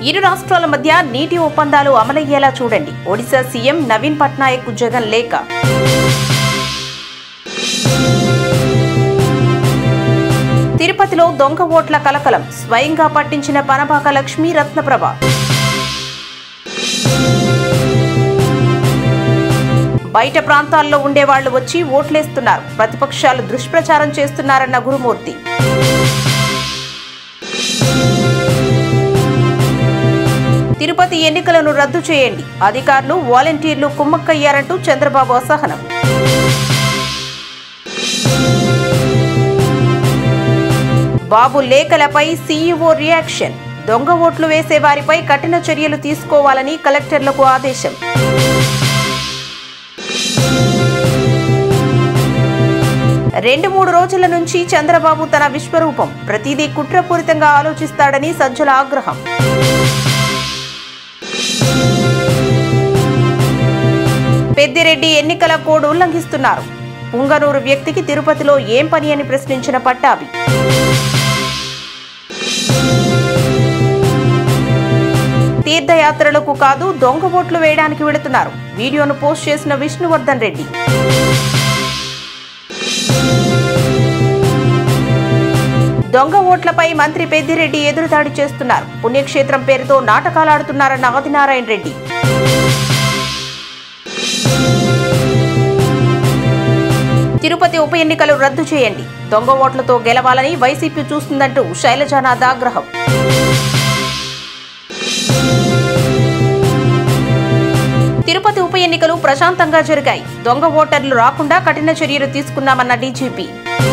ఇరు రాష్ట్రాల మధ్య నీటి ఒప్పందాలు అమలయ్యేలా చూడండి ఒడిశా సీఎం నవీన్ పట్నాయక్ కు జగన్ లేఖ తిరుపతిలో దొంగ ఓట్ల కలకలం స్వయంగా పట్టించిన పనబాక లక్ష్మీ రత్నప్రభ బయట ప్రాంతాల్లో ఉండేవాళ్లు వచ్చి ఓట్లేస్తున్నారు ప్రతిపక్షాలు దుష్ప్రచారం చేస్తున్నారన్న గురుమూర్తి తిరుపతి ఎన్నికలను రద్దు చేయండి అధికారులు వాలంటీర్లు కుమ్మక్కయ్యారంటూ చంద్రబాబు అసహనం బాబు లేఖలపై సీఈఓ రియాక్షన్ దొంగ ఓట్లు వేసే వారిపై కఠిన చర్యలు తీసుకోవాలని కలెక్టర్లకు ఆదేశం రెండు మూడు రోజుల నుంచి చంద్రబాబు తన విశ్వరూపం ప్రతిదీ కుట్రపూరితంగా ఆలోచిస్తాడని సజ్జల ఆగ్రహం పెద్దిరెడ్డి ఎన్నికల కోడ్ ఉల్లంఘిస్తున్నారు పుంగనూరు వ్యక్తికి తిరుపతిలో ఏం పని అని ప్రశ్నించిన పట్టాభి తీర్థయాత్రలకు కాదు దొంగ ఓట్లు వేయడానికి వెళుతున్నారు వీడియోను పోస్ట్ చేసిన విష్ణువర్ధన్ రెడ్డి దొంగ ఓట్లపై మంత్రి పెద్దిరెడ్డి ఎదురుదాడి చేస్తున్నారు పుణ్యక్షేత్రం పేరుతో నాటకాలాడుతున్నారన్న ఆదినారాయణ రెడ్డి తిరుపతి ఉప ఎన్నికలు రద్దు చేయండి దొంగ ఓట్లతో గెలవాలని వైసీపీ చూస్తుందంటూ శైలజానాథ్ ఆగ్రహం తిరుపతి ఉప ఎన్నికలు ప్రశాంతంగా జరిగాయి దొంగ ఓటర్లు రాకుండా కఠిన చర్యలు తీసుకున్నామన్న డీజీపీ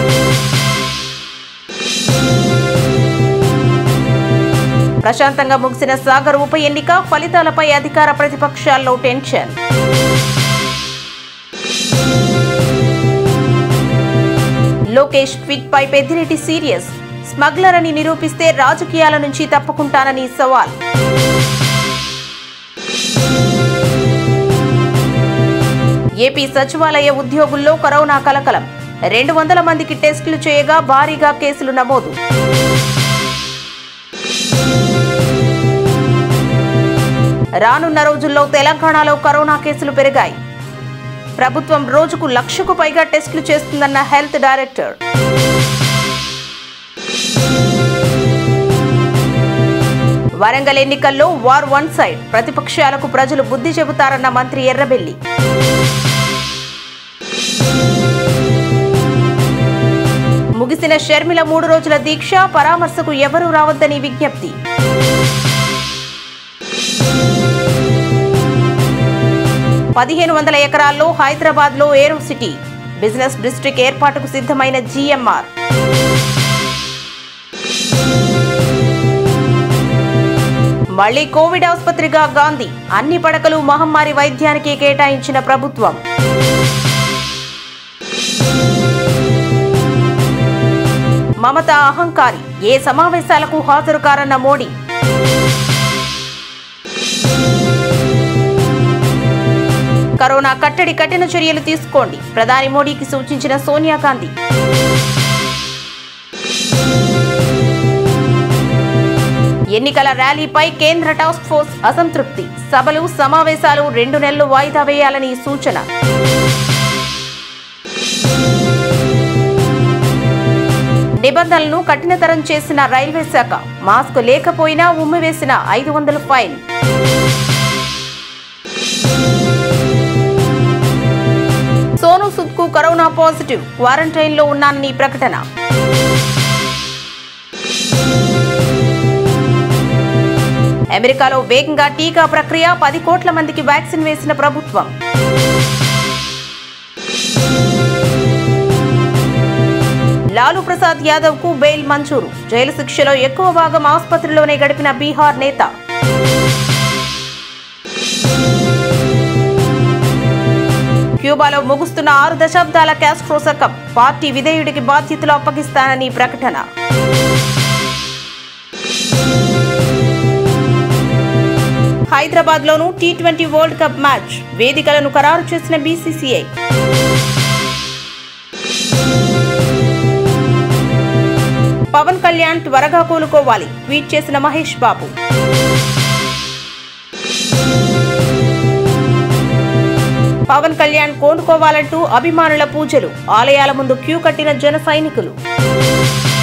ప్రశాంతంగా ముగిసిన సాగర్ ఉప ఎన్నిక ఫలితాలపై అధికార ప్రతిపక్షాల్లో టెన్షన్ లోకేష్ ట్వీట్ పై పెద్దిరెడ్డి సీరియస్ స్మగ్లర్ అని నిరూపిస్తే రాజకీయాల నుంచి తప్పుకుంటానని సవాల్ ఏపీ సచివాలయ ఉద్యోగుల్లో కరోనా కలకలం రెండు వందల మందికి టెస్టులు చేయగా భారీగా కేసులు నమోదు రానున్న రోజుల్లో తెలంగాణలో కరోనా కేసులు పెరిగాయి ప్రభుత్వం రోజుకు లక్షకు పైగా టెస్టులు చేస్తుందన్న హెల్త్ డైరెక్టర్ వరంగల్ ఎన్నికల్లో వార్ వన్ సైడ్ ప్రతిపక్షాలకు ప్రజలు బుద్ధి చెబుతారన్న మంత్రి ఎర్రబెల్లి ముగిసిన షర్మిల మూడు రోజుల దీక్ష పరామర్శకు ఎవరూ రావద్దని విజ్ఞప్తి పదిహేను వందల ఎకరాల్లో హైదరాబాద్ లో ఏరో సిటీ బిజినెస్ డిస్ట్రిక్ట్ ఏర్పాటుకు సిద్ధమైన జీఎంఆర్ మళ్లీ కోవిడ్ ఆసుపత్రిగా గాంధీ అన్ని పడకలు మహమ్మారి వైద్యానికి కేటాయించిన ప్రభుత్వం మమత అహంకారి ఏ సమావేశాలకు హాజరు కారన్న మోడీ కరోనా కట్టడి కఠిన చర్యలు తీసుకోండి ప్రధాని మోడీకి సూచించిన సోనియా గాంధీ ఎన్నికల ర్యాలీపై కేంద్ర టాస్క్ ఫోర్స్ అసంతృప్తి సభలు సమావేశాలు రెండు నెలలు వాయిదా వేయాలని సూచన నిబంధనలను కఠినతరం చేసిన రైల్వే శాఖ మాస్క్ లేకపోయినా ఉమ్మివేసిన ఐదు వందల ఫైన్ సోను సుద్ కు కరోనా పాజిటివ్ క్వారంటైన్ లో ఉన్నానని ప్రకటన అమెరికాలో వేగంగా టీకా ప్రక్రియ పది కోట్ల మందికి వ్యాక్సిన్ వేసిన ప్రభుత్వం లాలూ ప్రసాద్ యాదవ్ కు బెయిల్ మంజూరు జైలు శిక్షలో ఎక్కువ భాగం ఆసుపత్రిలోనే గడిపిన బీహార్ నేత క్యూబాలో ముగుస్తున్న ఆరు దశాబ్దాల క్యాస్ట్రో శకం పార్టీ విధేయుడికి బాధ్యతలు అప్పగిస్తానని ప్రకటన హైదరాబాద్ లోను T twenty world cup match వేదికలను ఖరారు చేసిన బీసీసీఐ పవన్ కళ్యాణ్ త్వరగా కోలుకోవాలి ట్వీట్ చేసిన మహేష్ బాబు పవన్ కళ్యాణ్ కోలుకోవాలంటూ అభిమానుల పూజలు ఆలయాల ముందు క్యూ కట్టిన జన సైనికులు